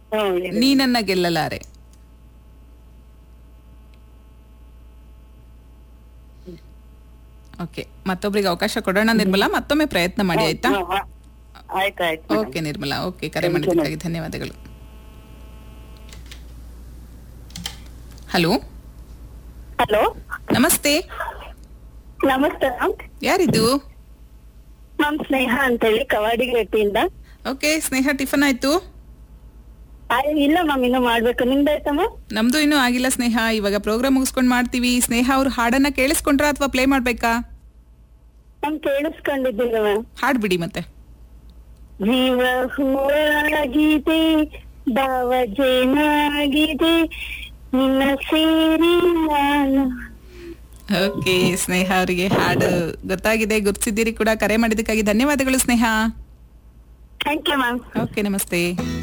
ಹ್ಮ್ ಹೇಳಿ. ನೀನನ್ನ ಗೆಲ್ಲಲಾರೆ ಓಕೆ ಮತ್ತೊಬ್ರಿಗೆ ಅವಕಾಶ ಕೊಡೋಣ ನಿರ್ಮಲಾ ಮತ್ತೊಮ್ಮೆ ಪ್ರಯತ್ನ ಮಾಡಿ ಆಯ್ತಾ ಹ್ಮ್, ಹಾ. ಆಯ್ತು ಆಯ್ತು madam. ಓಕೆ ನಿರ್ಮಲಾ ಓಕೆ ಕರೆ ಮಾಡಿದ್ದಕ್ಕಾಗಿ ಧನ್ಯವಾದಗಳು ಹಲೋ ಹಲೋ ನಮಸ್ತೆ ನಮಸ್ತೆ ಮ್ಯಾಮ್ ಯಾರಿದು ಮ್ಯಾಮ್ ಸ್ನೇಹ ಅಂತೇಳಿ ಕವಾಡಿಗಟ್ಟಿಯಿಂದ ಓಕೆ ಸ್ನೇಹ ಟಿಫನ್ ಆಯ್ತು ಇಲ್ಲ ಮ್ಯಾಮ್ ಇನ್ನು ಮಾಡ್ಬೇಕು ನಿಮ್ದಾಯ್ತಾ ಮ್ಯಾಮ್ ನಮ್ದು ಇನ್ನೂ ಆಗಿಲ್ಲ ಸ್ನೇಹ ಇವಾಗ ಪ್ರೋಗ್ರಾಮ್ ಮುಗಿಸ್ಕೊಂಡ್ ಮಾಡ್ತೀವಿ ಸ್ನೇಹ ಅವ್ರ ಹಾಡನ್ನ ಕೇಳಿಸ್ಕೊಂಡ್ರಾ ಅಥವಾ ಪ್ಲೇ ಮಾಡ್ಬೇಕಾ ಮ್ಯಾಮ್ ಕೇಳಿಸ್ಕೊಂಡಿದ್ದೀನಿ ಮ್ಯಾಮ್ ಹಾಡ್ಬಿಡಿ ಮತ್ತೆ ಜೀವ ಹೂವಾಗಿದೆ ಭಾವ ಜೇನಾಗಿದೆ ನಿನ್ನ ಸೇರಿ ನಾನು ಓಕೆ ಸ್ನೇಹ ಅವರಿಗೆ ಹಾಡು ಗೊತ್ತಾಗಿದೆ ಗುರ್ತಿಸಿದ್ದೀರಿ ಕೂಡ ಕರೆ ಮಾಡಿದ್ದಕ್ಕಾಗಿ ಧನ್ಯವಾದಗಳು Sneha thank you ma'am okay ನಮಸ್ತೆ